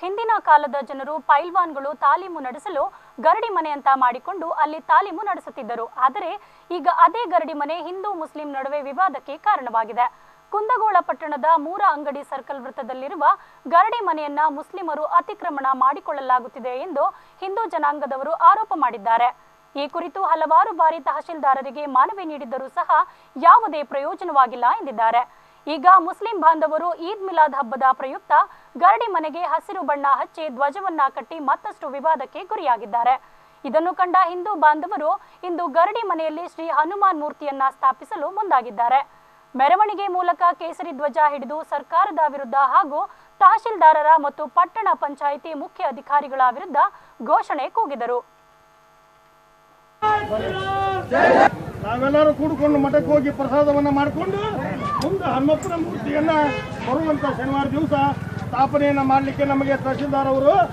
ಹಿಂದಿನ ಕಾಲದ ಜನರು ಪೈಲ್ವಾನ್ಗಳು ತಾಲೀಮು ನಡೆಸಲು ಗರಡಿ ಮನೆ ಅಂತ ಮಾಡಿಕೊಂಡು ಅಲ್ಲಿ ತಾಲೀಮು ನಡೆಸುತ್ತಿದ್ದರು ಆದರೆ ಈಗ ಅದೇ ಗರಡಿ ಮನೆ ಹಿಂದೂ ಮುಸ್ಲಿಂ ನಡುವೆ ವಿವಾದಕ್ಕೆ ಕಾರಣವಾಗಿದೆ ಕುಂದಗೋಳ ಪಟ್ಟಣದ ಮೂರ ಅಂಗಡಿ ಸರ್ಕಲ್ ವೃತ್ತದಲ್ಲಿರುವ ಗರಡಿ ಮನೆಯನ್ನ ಮುಸ್ಲಿಮರು ಅತಿಕ್ರಮಣ ಮಾಡಿಕೊಳ್ಳಲಾಗುತ್ತಿದೆ ಎಂದು ಹಿಂದೂ ಜನಾಂಗದವರು ಆರೋಪ ಮಾಡಿದ್ದಾರೆ ಈ ಕುರಿತು ಹಲವಾರು ಬಾರಿ ತಹಶೀಲ್ದಾರರಿಗೆ ಮನವಿ ನೀಡಿದ್ದರೂ ಸಹ ಯಾವುದೇ ಪ್ರಯೋಜನವಾಗಿಲ್ಲ ಎಂದಿದ್ದಾರೆ ಈಗ ಮುಸ್ಲಿಂ ಬಾಂಧವರು ಈದ್ ಮಿಲಾದ್ ಹಬ್ಬದ ಪ್ರಯುಕ್ತ ಗರಡಿ ಮನೆಗೆ ಹಸಿರು ಬಣ್ಣ ಹಚ್ಚಿ ಧ್ವಜವನ್ನ ಕಟ್ಟಿ ಮತ್ತಷ್ಟು ವಿವಾದಕ್ಕೆ ಗುರಿಯಾಗಿದ್ದಾರೆ ಇದನ್ನು ಕಂಡ ಹಿಂದೂ ಬಾಂಧವರು ಇಂದು ಗರಡಿ ಮನೆಯಲ್ಲಿ ಶ್ರೀ ಹನುಮಾನ್ ಮೂರ್ತಿಯನ್ನ ಸ್ಥಾಪಿಸಲು ಮುಂದಾಗಿದ್ದಾರೆ ಮೆರವಣಿಗೆ ಮೂಲಕ ಕೇಸರಿ ಧ್ವಜ ಹಿಡಿದು ಸರ್ಕಾರದ ವಿರುದ್ಧ ಹಾಗೂ ತಹಶೀಲ್ದಾರರ ಮತ್ತು ಪಟ್ಟಣ ಪಂಚಾಯಿತಿ ಮುಖ್ಯ ಅಧಿಕಾರಿಗಳ ವಿರುದ್ಧ ಘೋಷಣೆ ಕೂಗಿದರು ನಾವೆಲ್ಲರೂ ಕೂಡಿಕೊಂಡು ಮಠಕ್ಕೆ ಹೋಗಿ ಪ್ರಸಾದವನ್ನ ಮಾಡಿಕೊಂಡು ಮುಂದೆ ಹನುಮಪ್ಪನ ಮೂರ್ತಿಯನ್ನ ಬರುವಂತ ಶನಿವಾರ ದಿವಸ ಸ್ಥಾಪನೆಯನ್ನ ಮಾಡಲಿಕ್ಕೆ ನಮಗೆ ತಹಶೀಲ್ದಾರ್ ಅವರು